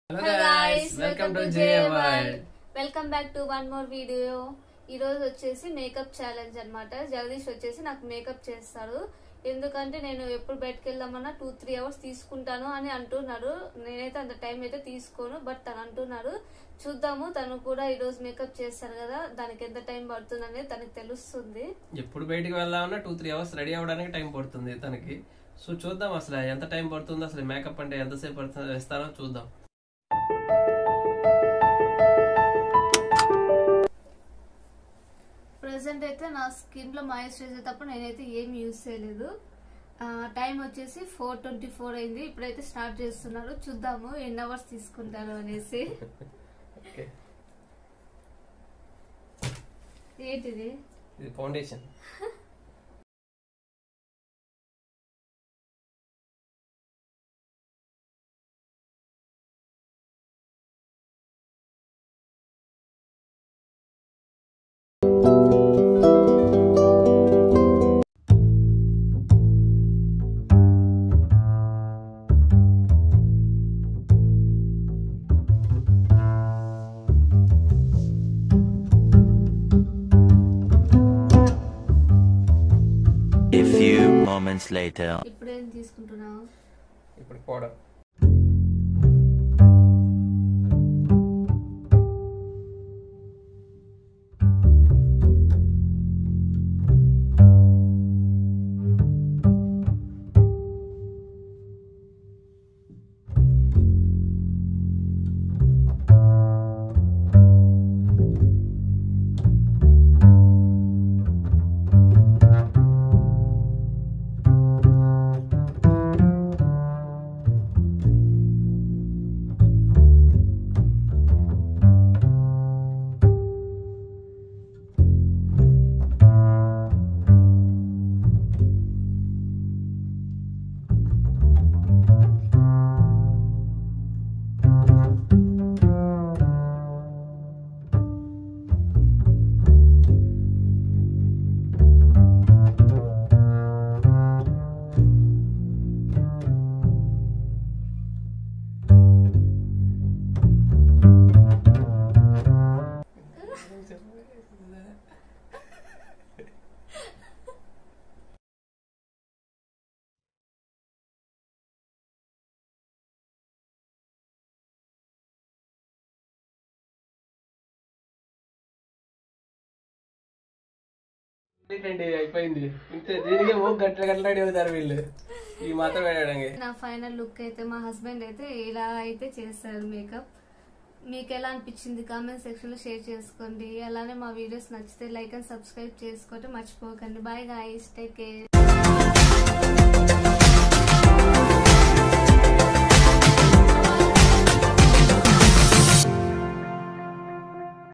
Hello Hello guys, guys, welcome to welcome to J J World. World. Welcome back to one more video ఈ రోజు వచ్చేసి makeup challenge అన్నమాట జగదీష్ వచ్చేసి నాకు makeup చేస్తాడు ఎందుకంటే నేను ఎప్పుడు బయటకు వెళ్దామన్నా టూ త్రీ అవర్స్ తీసుకుంటాను అని అంటున్నాడు నేనైతే అంత టైం అయితే తీసుకోను బట్ తను అంటున్నాడు చూద్దాము తను కూడా ఈ రోజు మేకప్ చేస్తారు కదా దానికి ఎంత టైం పడుతుంది అనేది తనకి తెలుస్తుంది ఎప్పుడు బయటికి వెళ్దామన్నా టూ త్రీ అవర్స్ రెడీ అవ్వడానికి టైం పడుతుంది తనకి సో చూద్దాం అసలు ఎంత టైం పడుతుందో అసలు మేకప్ అంటే ఎంతసేపు పడుతుందో వేస్తానో చూద్దాం ప్రజెంట్ అయితే నా స్కిన్ లో మాయిశ్చరైజర్ తప్ప నేనైతే ఏం యూజ్ చేయలేదు టైం వచ్చేసి ఫోర్ ట్వంటీ ఫోర్ అయింది ఇప్పుడైతే స్టార్ట్ చేస్తున్నారు చూద్దాము ఎన్ని అవర్స్ తీసుకుంటారు అనేసి ఓకే ఏంటిది ఇది foundation A few moments later. ఇప్పుడేం తీసుకుంటున్నావు ఇప్పుడు పౌడర్ అండి అయిపోయింది ఇంతే దీనికి ఓ గంటల గంటల రెడీ అవుతారు వీళ్ళు ఈ మాత్రం వేయడానికి నా ఫైనల్ లుక్ అయితే మా హస్బెండ్ అయితే ఇలా అయితే చేస్తారు మేకప్ మీకు ఎలా అనిపించింది కామెంట్ సెక్షన్ లో షేర్ చేసుకోండి అలానే మా వీడియోస్ నచ్చితే లైక్ అండ్ సబ్స్క్రైబ్ చేసుకోవటం మర్చిపోకండి బాయ్ గాయస్ టేక్ కేర్